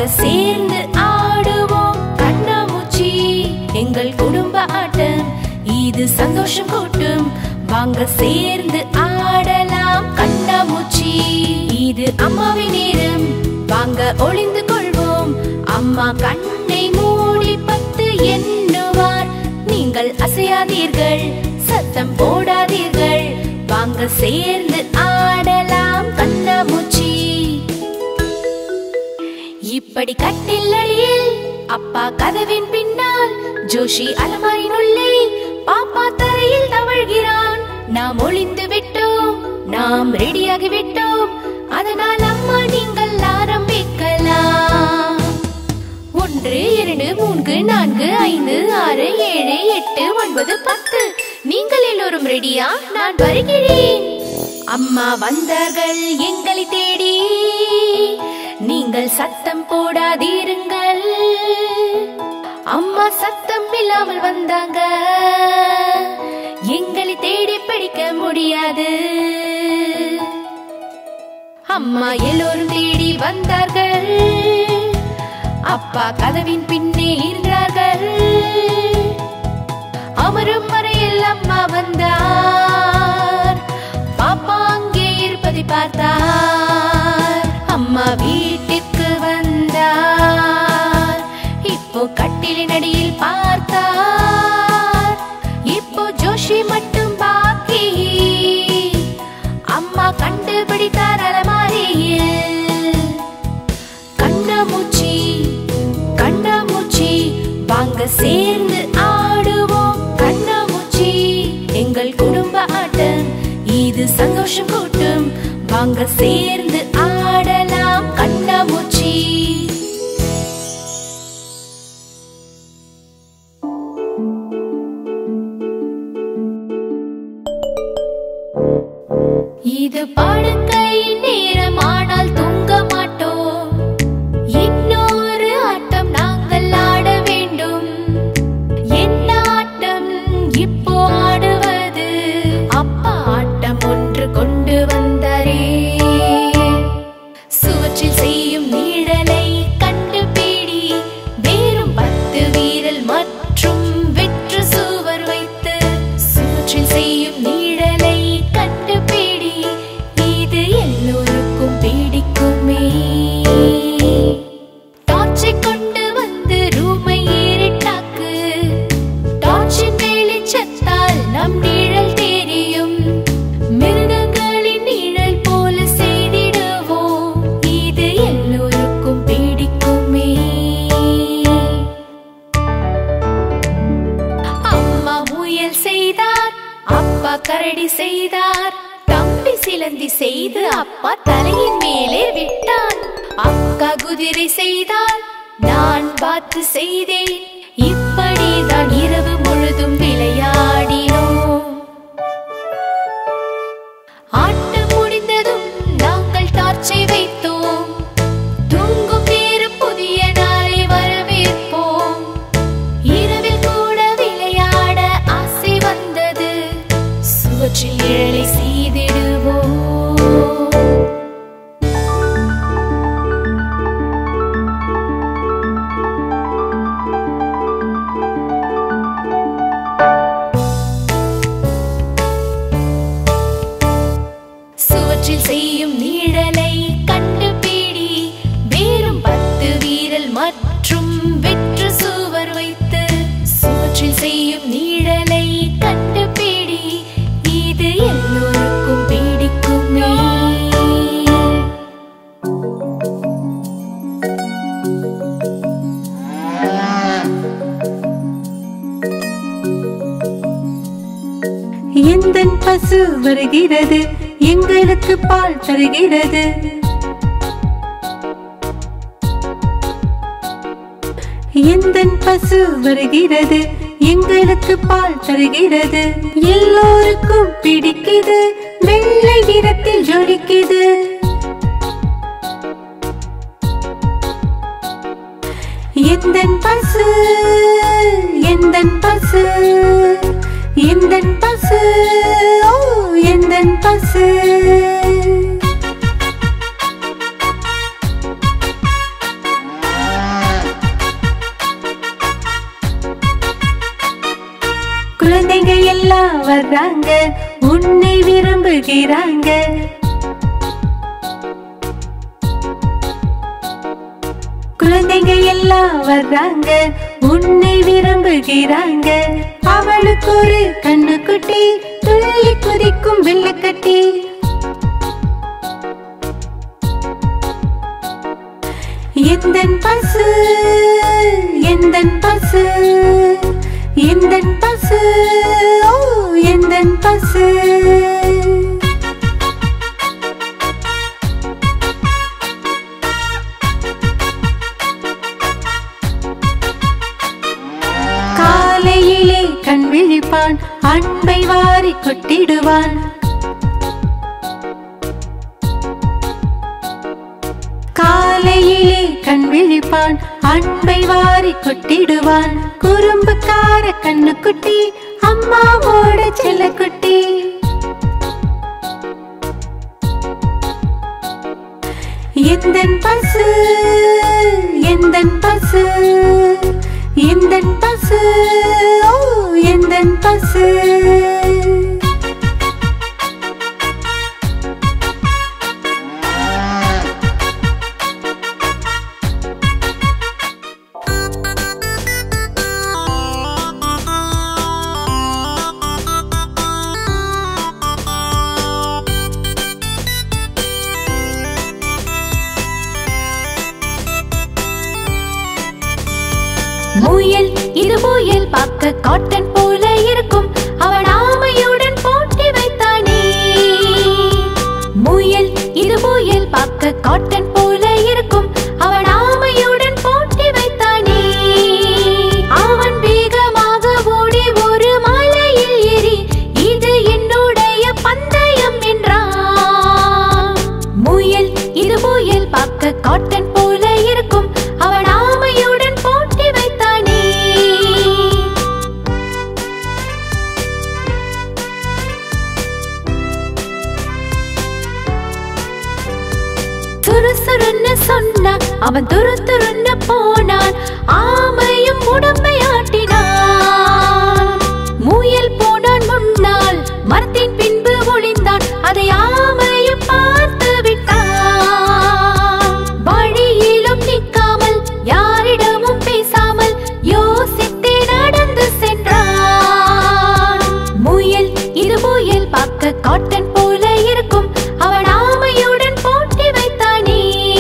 சேர்ந்து ஆடுவோம் கண்ணாமூச்சி எங்கள் குடும்ப ஆட்டம் இது சந்தோஷம் கூட்டும் வாங்க சேர்ந்து ஆடலாம் கண்ணாமூச்சி இது அம்மாவின் நேரம் வாங்க ஒளிந்து கொள்வோம் அம்மா கண்ணை மூடி பத்து எண்ணுவார் நீங்கள் அசையாதீர்கள் சத்தம் போடாதீர்கள் வாங்க சேர்ந்து ஆடலாம் கண்ணாமூச்சி இப்படி கட்டில் அடியில் அப்பா கதவின் பின்னால் ஜோஷி அலமாரின் உள்ளே பாப்பா தரையில் தவழ்கிறான் நாம் ஒளிந்து விட்டோம் நாம் ரெடியாகி விட்டோம் அதனால் அம்மா நீங்கள் ஆரம்பிக்கலாம் ஒன்று இரண்டு மூன்று நான்கு ஐந்து ஆறு ஏழு எட்டு ஒன்பது பத்து நீங்கள் எல்லோரும் ரெடியா நான் வருகிறேன் அம்மா வந்தார்கள் எங்களை தேடி நீங்கள் சத்தம் போடாதீருங்கள் அம்மா சத்தம் இல்லாமல் வந்தாங்க எங்களை தேடி பிடிக்க முடியாது அம்மா எல்லோரும் தேடி வந்தார்கள் அப்பா கதவின் பின்னே இருந்தார்கள் அமரும் வரையில் அம்மா வந்தார் பாப்பா அங்கே இருப்பதை பார்த்தார் அம்மா வீட்டிற்கு வந்தார் இப்போ கட்டிலின் அடியில் பார்த்தார் இப்போ ஜோஷி மட்டும் பாக்கி அம்மா கண்டுபிடித்தார் அலமாரியில் கண்ணாமூச்சி கண்ணாமூச்சி வாங்க சேர்ந்து ஆடுவோம் கண்ணாமூச்சி எங்கள் குடும்ப ஆட்டம் இது சந்தோஷம் கூட்டும் வாங்க சேர்ந்து ஆடலாம் கண்ணாமூச்சி இது படுக்கை நேரம் ஆனால் தூங்க மாட்டோம் இன்னொரு ஆட்டம் நாங்கள் ஆட வேண்டும் என்ன ஆட்டம் இப்போ ஆடுவது அப்பா ஆட்டம் ஒன்று கொண்டு வந்தாரே சுவற்றில் செய்யும் நிழலை கண்டுபிடி வேறும் பத்து வீரல் மற்றும் வெற்று சுவர் வைத்து சுவற்றில் செய்யும் நிழலை கண்டுபிடி இது எல்லோருக்கும் பிடிக்குமே டார்ச்சை கொண்டு வந்து ரூமை ஏறிட்டாக்கு டார்ச்சின் வெளிச்சத்தால் நம் நிழல் தெரியும் மிருகங்களின் நிழல் போல செய்திடுவோம் இது எல்லோருக்கும் பிடிக்குமே அம்மா முயல் செய்தார் அப்பா கரடி செய்தார் தம்பி சிலந்தி செய்து அப்பா தலையின் மேலே விட்டான் அக்கா குதிரை செய்தால் நான் பார்த்து செய்தேன் இப்படிதான் இரவு முழுதும் விளையாடினோம் ஆட்டம் முடிந்ததும் நாங்கள் டார்ச்சை வைத்தோம் தூங்கும் நேரம் புதிய நாளை வரவேற்போம் இரவில் கூட விளையாட ஆசை வந்தது சுவற்றில் நிழலை செய்திடுவோம் சுவற்றில் செய்யும் நிழலை கண்டுபிடி வேறும் பத்து வீரல் மற்றும் வெற்று சுவர் வைத்து சுவற்றில் செய்யும் நிழலை கண்டுபிடி இது எல்லோருக்கும் பிடிக்குமே எந்தன் பசு வருகிறது எங்களுக்கு பால் தருகிறது எந்தன் பசு வருகிறது எங்களுக்கு பால் தருகிறது எல்லோருக்கும் பிடிக்குது வெள்ளை நிறத்தில் ஜொலிக்குது எந்தன் பசு எந்தன் பசு எந்தன் பசு ஓ எந்தன் பசு எல்லாம் வர்றாங்க உன்னை விரும்புகிறாங்க குழந்தைங்க எல்லாம் வர்றாங்க உன்னை விரும்புகிறாங்க அவளுக்கு ஒரு கண்ணுக்குட்டி துள்ளி குதிக்கும் வெள்ளக்கட்டி எந்தன் பசு எந்தன் பசு எந்தன் பசு ஓ எந்தன் பசு காலையிலே கண் விழிப்பான் அன்பை வாரி கொட்டிடுவான் காலையிலே கண் விழிப்பான் அன்பை வாரி கொட்டிடுவான் குறும்புக்கார கண்ணுக்குட்டி அம்மாவோட செல்லக்குட்டி எந்தன் பசு எந்தன் பசு எந்தன் பசு ஓ எந்தன் பசு முயல் இது முயல் பார்க்க காட்டன் போல இருக்கும் அவன் ஆமையுடன் போட்டி வைத்தானே முயல் இது முயல் பார்க்க காட்டன் போல இருக்கும் அவன் ஆமையுடன் போட்டி வைத்தானே அவன் வேகமாக ஓடி ஒரு மலையில் ஏறி இது என்னுடைய பந்தயம் என்றான் முயல் இது முயல் பார்க்க காட்டன் போல இருக்கும் அவன் ஆமையுடன் போட்டி வைத்தானே துருசுருன்னு சொன்னா அவன் துரு துருன்னு போனான் ஆமையும் உடம்பை ஆட்டினான் முயல் போனான் முன்னால் மரத்தின் பின்பு ஒளிந்தான் அதை ஆமையும் பார்த்து விட்டான் வழியிலும் நிற்காமல் யாரிடமும் பேசாமல் யோசித்தே நடந்து சென்றான் முயல் இது முயல் பார்க்க காட்டன் போல இருக்கும் அவன் ஆமையுடன் போட்டி வைத்தானே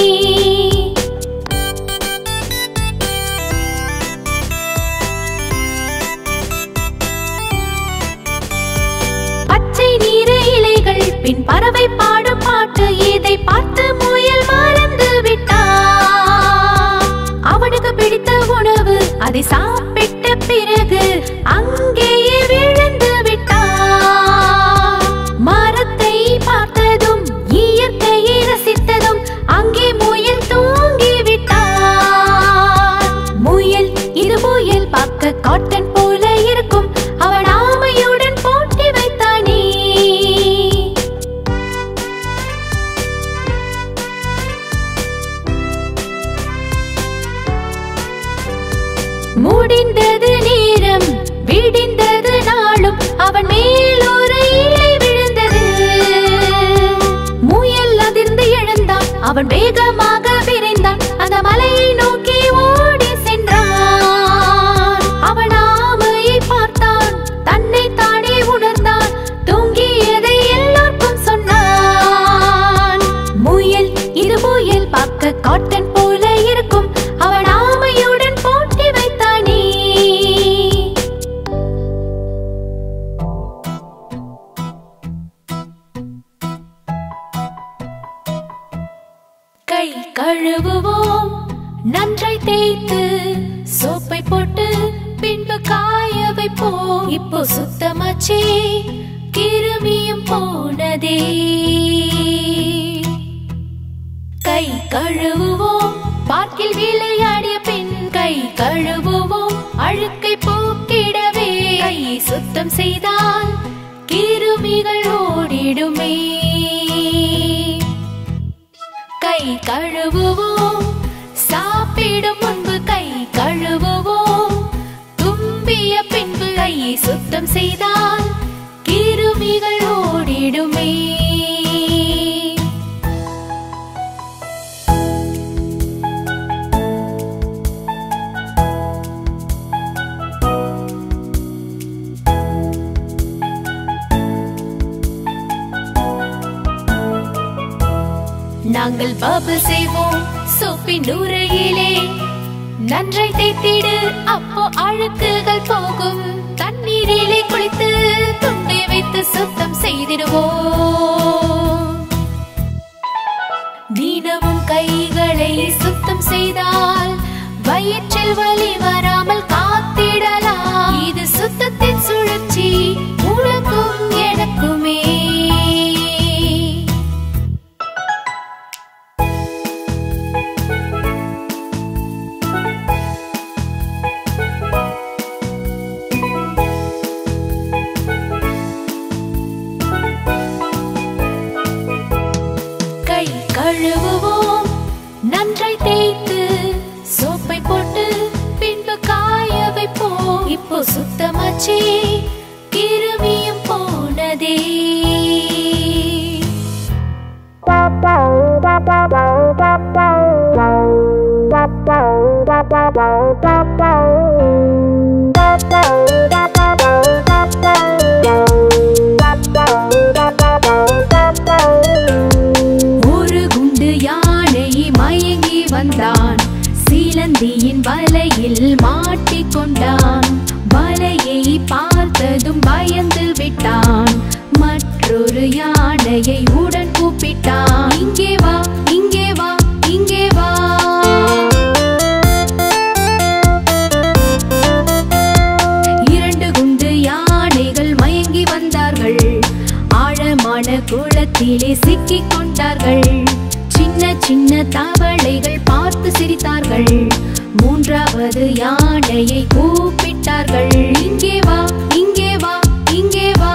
பச்சை நீர இலைகள் பின் பறவை பாடும் பாட்டு இதை பார்த்து முயல் மறந்து விட்டான் அவனுக்கு பிடித்த உணவு அதை சாப்பிட்ட பிறகு அங்கேயே விழுந்து விட்டான் மரத்தை பார்த்ததும் இயற்கையை ரசித்ததும் அங்கே முயல் தூங்கி விட்டான் முயல் இது முயல் பார்க்க காட்டன் போல இருக்கும் அவன் ஆமையுடன் போட்டி வைத்தானே முடிந்தது நேரம் விடிந்தது நாளும் அவன் மேல் ஒரு இலை விழுந்தது முயல் அதிர்ந்து எழுந்தான் அவன் வேகமாக விரைந்தான் அந்த மலையை நோக்கி ஓடி சென்றான் அவன் ஆமையை பார்த்தான் தன்னை தானே உணர்ந்தான் தூங்கியதை எல்லோருக்கும் சொன்னான் முயல் இது முயல் பார்க்க காட்டன் போல இருக்கும் அவன் ஆமையுடன் போட்டி வைத்தானே கை கழுவுவோம் நன்றாய் தேய்த்து சோப்பை போட்டு பின்பு காய வைப்போம் இப்போ சுத்தமாச்சே கிருமியும் போனதே கை கழுவுவோம் பார்க்கில் விளையாடிய பின் கை கழுவுவோம் அழுக்கை போக்கிடவே கையை சுத்தம் செய்தால் கிருமிகள் ஓடிடுமே கை கழுவுவோம் சாப்பிடும் முன்பு கை கழுவுவோம் தும்பிய பின்பு கையை சுத்தம் செய்தால் நாங்கள் பபிள் செய்வோம் சோப்பின் நுரையிலே நன்றாய் தேய்த்திடு அப்போ அழுக்குகள் போகும் தண்ணீரிலே குளித்து துண்டை வைத்து சுத்தம் செய்திடுவோம் தினமும் கைகளை சுத்தம் செய்தால் வயிற்றில் வலி வராமல் காத்திடலாம் இது சுத்தத்தின் சுழற்சி உனக்கும் எனக்குமே கை கழுவுவோம் நன்றாய் தேய்த்து சோப்பை போட்டு பின்பு காய வைப்போம் இப்போ சுத்தமாச்சே கிருமியும் போனதே ஒரு குண்டு யானை மயங்கி வந்தான் சீலந்தியின் வலையில் மாட்டிக்கொண்டான் வலையை பார்த்ததும் பயந்து விட்டான் மற்றொரு யானையை உடன் கூப்பிட்டான் இங்கே வா இங்கே வா இங்கே வா இரண்டு குண்டு யானைகள் மயங்கி வந்தார்கள் ஆழமான குளத்திலே சிக்கிக் கொண்டார்கள் சின்ன சின்ன தவளைகள் பார்த்து சிரித்தார்கள் மூன்றாவது யானையை கூப்பிட்டார்கள் இங்கே வா இங்கே வா இங்கே வா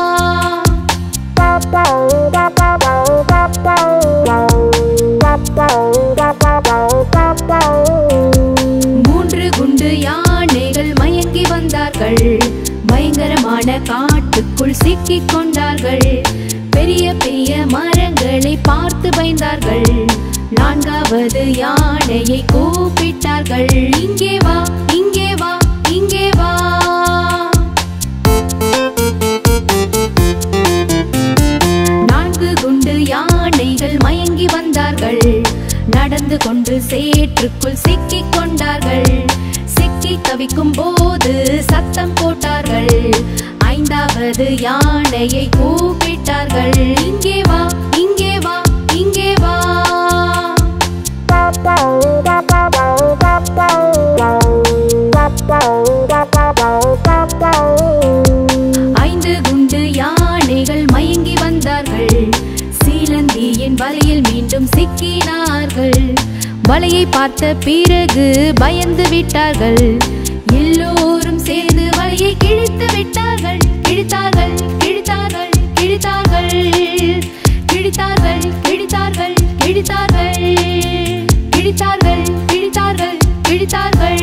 மூன்று குண்டு யானைகள் மயங்கி வந்தார்கள் பயங்கரமான காட்டுக்குள் சிக்கிக் கொண்டார்கள் பெரிய பெரிய மரங்களை பார்த்து பயந்தார்கள் நான்காவது யானையை கூப்பிட்டார்கள் இங்கே வா இங்கே வா இங்கே வா நான்கு குண்டு யானைகள் மயங்கி வந்தார்கள் நடந்து கொண்டு சேற்றுக்குள் சிக்கிக் கொண்டார்கள் சிக்கி தவிக்கும் போது சத்தம் போட்டார்கள் ஐந்தாவது யானையை கூப்பிட்டார்கள் இங்கே வா இங்கே வா இங்கே வா ஐந்து குண்டு யானைகள் மயங்கி வந்தார்கள் சீலந்தியின் வலையில் மீண்டும் சிக்கினார்கள் வலையை பார்த்த பிறகு பயந்து விட்டார்கள் எல்லோரும் சேர்ந்து வலையை கிழித்து விட்டார்கள் கிழித்தார்கள் கிழித்தார்கள் கிழித்தார்கள் கிழித்தார்கள் கிழித்தார்கள் கிழித்தார்கள் கிழித்தார்கள் கிழித்தார்கள் கிழித்தார்கள்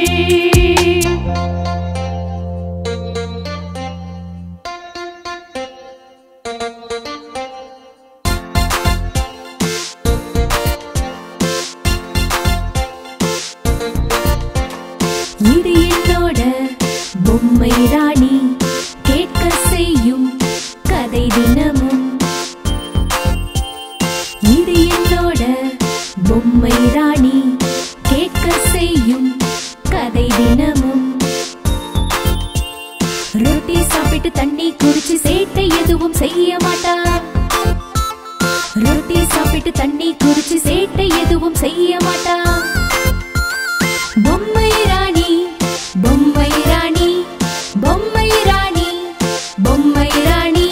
இது என்னோட பொம்மை ராணி கேட்க செய்யும் கதை தினமும் இது என்னோட பொம்மை ராணி கேட்க செய்யும் கதை தினமும் ரொட்டி சாப்பிட்டு தண்ணி குடிச்சு சேட்டை எதுவும் செய்ய மாட்டா ரொட்டி சாப்பிட்டு தண்ணி குடிச்சு சேட்டை எதுவும் செய்ய மாட்டா பொம்மை ராணி பொம்மை ராணி பொம்மை ராணி பொம்மை ராணி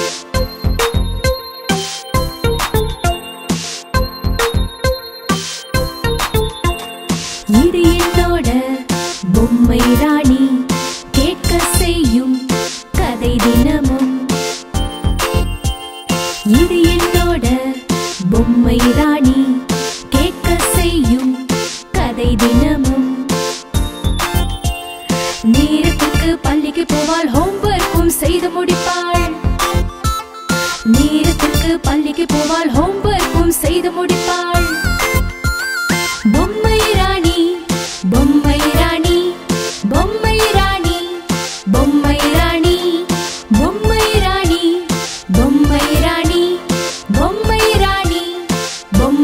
இது என்னோட பொம்மை ராணி கேட்க செய்யும் கதை தினமும் இது என்னோட பொம்மை ராணி கேட்க செய்யும் கதை தினமும் நேரத்துக்கு பள்ளிக்கு போவாள் ஹோம்ஒர்க்கும் செய்து முடிப்பாள் நேரத்துக்கு பள்ளிக்கு போவாள் ஹோம்ஒர்க்கும் செய்து முடிப்பாள் பொம்மை ராணி பொம்மை ராணி பொம்மை ராணி பொம்மை ராணி பொம்மை ராணி பொம்மை ராணி பொம்மை ராணி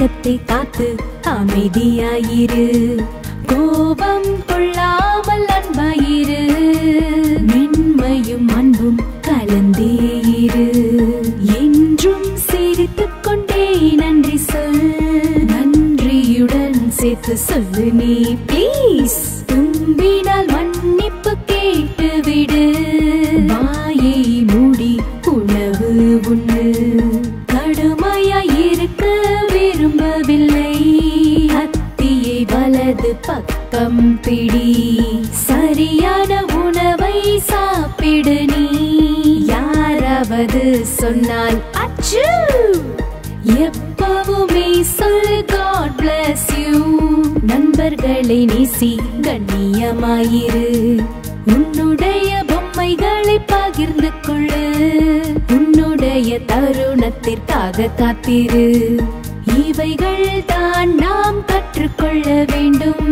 அடக்கத்தை காத்து அமைதியாயிரு கோபம் கொள்ளாமல் அன்பாயிரு மென்மையும் அன்பும் கலந்தே இரு என்றும் சிரித்துக் கொண்டே நன்றி சொல் நன்றியுடன் சேர்த்து சொல்லு நீ ப்ளீஸ் தும்பினால் மன்னிப்பு கேட்டு விடு வாயை மூடி உணவு உண்ணு கடுமையாய் இருக்க விரும்பவில்லை கத்தியை வலது பக்கம் பிடி சரியான உணவை சாப்பிடு நீ யாராவது சொன்னால் அச்சு எப்பவுமே சொல் காட் bless யூ நண்பர்களை நேசி கண்ணியமாயிரு உன்னுடைய பொம்மைகளை பகிர்ந்து கொள்ளு உன்னுடைய தருணத்திற்காக காத்திரு இவைகள் தான் நாம் கற்றுக்கொள்ள வேண்டும்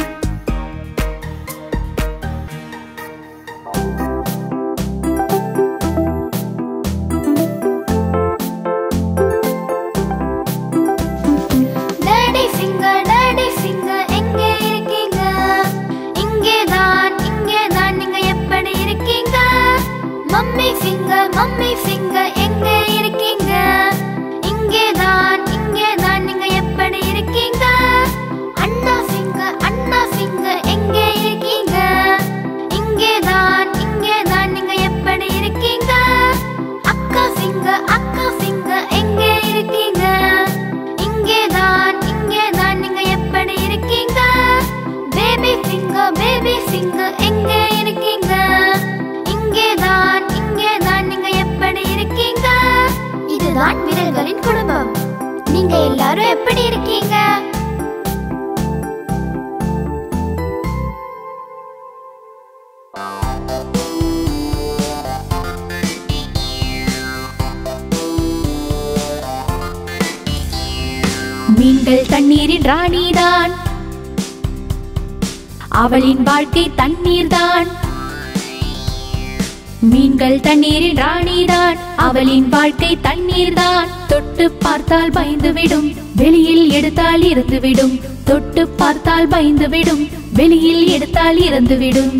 டாடி ஃபிங்கர் டாடி ஃபிங்கர் எங்கே இருக்கீங்க இங்கே தான் இங்கே தான் நீங்க எப்படி இருக்கீங்க மம்மி ஃபிங்கர் மம்மி ஃபிங்கர் எங்கே இருக்கீங்க இங்கே தான் இங்கே தான் நீங்க எப்படி இருக்கீங்க அண்ணா ஃபிங்கர் அண்ணா ஃபிங்கர் எங்கே இருக்கீங்க இங்கே தான் இங்கே தான் நீங்க எப்படி இருக்கீங்க அக்கா ஃபிங்கர் அக்கா ஃபிங்கர் எங்கே இருக்கீங்க இங்கே தான் இங்கே தான் நீங்க எப்படி இருக்கீங்க பேபி ஃபிங்கர் பேபி ஃபிங்கர் எங்கே இருக்கீங்க இங்கே தான் இங்கே தான் நீங்க எப்படி இருக்கீங்க இதுதான் விரல்களின் குடும்பம் நீங்க எல்லாரும் எப்படி இருக்கீங்க மீன்கள் தண்ணீரின் ராணிதான் அவளின் வாழ்க்கை தண்ணீர்தான் மீன்கள் தண்ணீரின் ராணிதான் அவளின் வாழ்க்கை தண்ணீர்தான் தொட்டு பார்த்தால் பயந்துவிடும் வெளியில் எடுத்தால் இறந்துவிடும் தொட்டு பார்த்தால் பயந்துவிடும் வெளியில் எடுத்தால் இறந்துவிடும்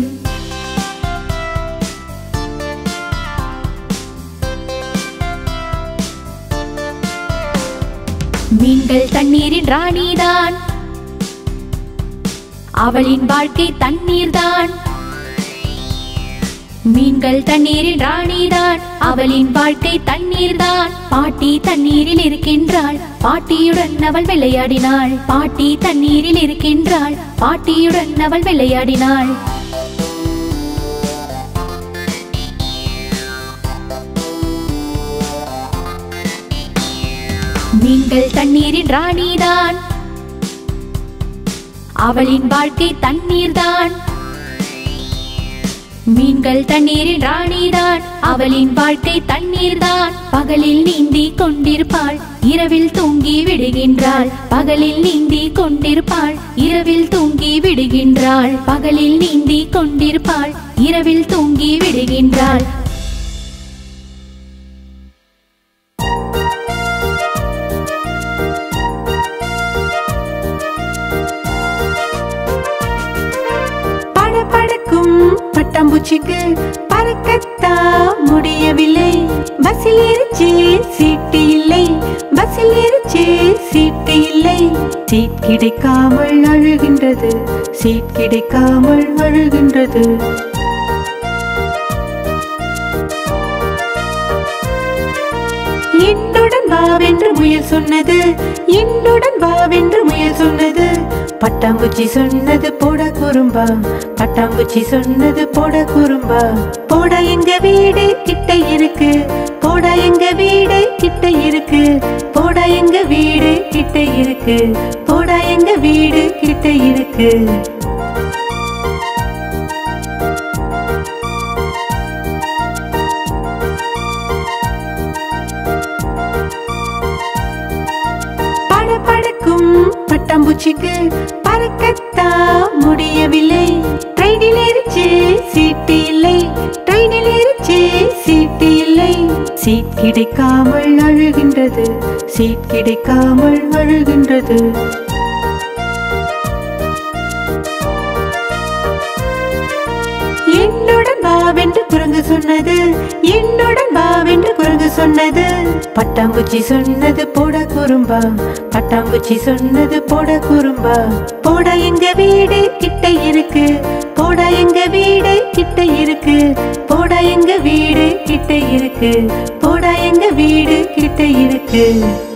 மீன்கள் தண்ணீரின் ராணிதான் அவளின் வாழ்க்கை தண்ணீர்தான் மீன்கள் தண்ணீரின் ராணிதான் அவளின் வாழ்க்கை தண்ணீர்தான் பாட்டி தண்ணீரில் இருக்கின்றாள் பாட்டியுடன் அவள் விளையாடினாள் பாட்டி தண்ணீரில் இருக்கின்றாள் பாட்டியுடன் அவள் விளையாடினாள் மீன்கள் தண்ணீரின் ராணிதான் அவளின் வாழ்க்கை தண்ணீர்தான் மீன்கள் தண்ணீரின் ராணிதான் அவளின் வாழ்க்கை தண்ணீர்தான் பகலில் நீந்தி கொண்டிருப்பாள் இரவில் தூங்கி விடுகின்றாள் பகலில் நீந்தி கொண்டிருப்பாள் இரவில் தூங்கி விடுகின்றாள் பகலில் நீந்தி கொண்டிருப்பாள் இரவில் தூங்கி விடுகின்றாள் படபடக்கும் பட்டாம்பூச்சிக்கு பறக்கத்தான் முடியவில்லை பஸ்ஸில் ஏறிச்சு சீட்டு இல்லை பஸ்ஸில் ஏறிச்சு சீட்டு இல்லை சீட் கிடைக்காமல் அழுகின்றது சீட் கிடைக்காமல் அழுகின்றது என்னுடன் வாவென்று முயல் சொன்னது என்னுடன் வாவென்று முயல் சொன்னது பட்டாம்பூச்சி சொன்னது போட குறும்பா பட்டாம்பூச்சி சொன்னது போட குறும்பா போட எங்க வீடு கிட்ட இருக்கு போட எங்க வீடு கிட்ட இருக்கு போட எங்க வீடு கிட்ட இருக்கு போட எங்க வீடு கிட்ட இருக்கு படபடக்கும் பட்டாம்பூச்சிக்கு பறக்கத்தான் முடியவில்லை ட்ரெயினில் ஏறிச்சு சீட்டு இல்லை ட்ரெயினில் ஏறிச்சு சீட்டு இல்லை சீட் கிடைக்காமல் அழுகின்றது சீட் கிடைக்காமல் அழுகின்றது என்னுடன் வாவென்று குரங்கு சொன்னது என்னுடன் வாவென்று குரங்கு சொன்னது பட்டாம்பூச்சி சொன்னது போட குறும்பா பட்டாம்பூச்சி சொன்னது போட குறும்பா போட எங்க வீடு கிட்ட இருக்கு போட எங்க வீடு கிட்ட இருக்கு போட எங்க வீடு கிட்ட இருக்கு போட எங்க வீடு கிட்ட இருக்கு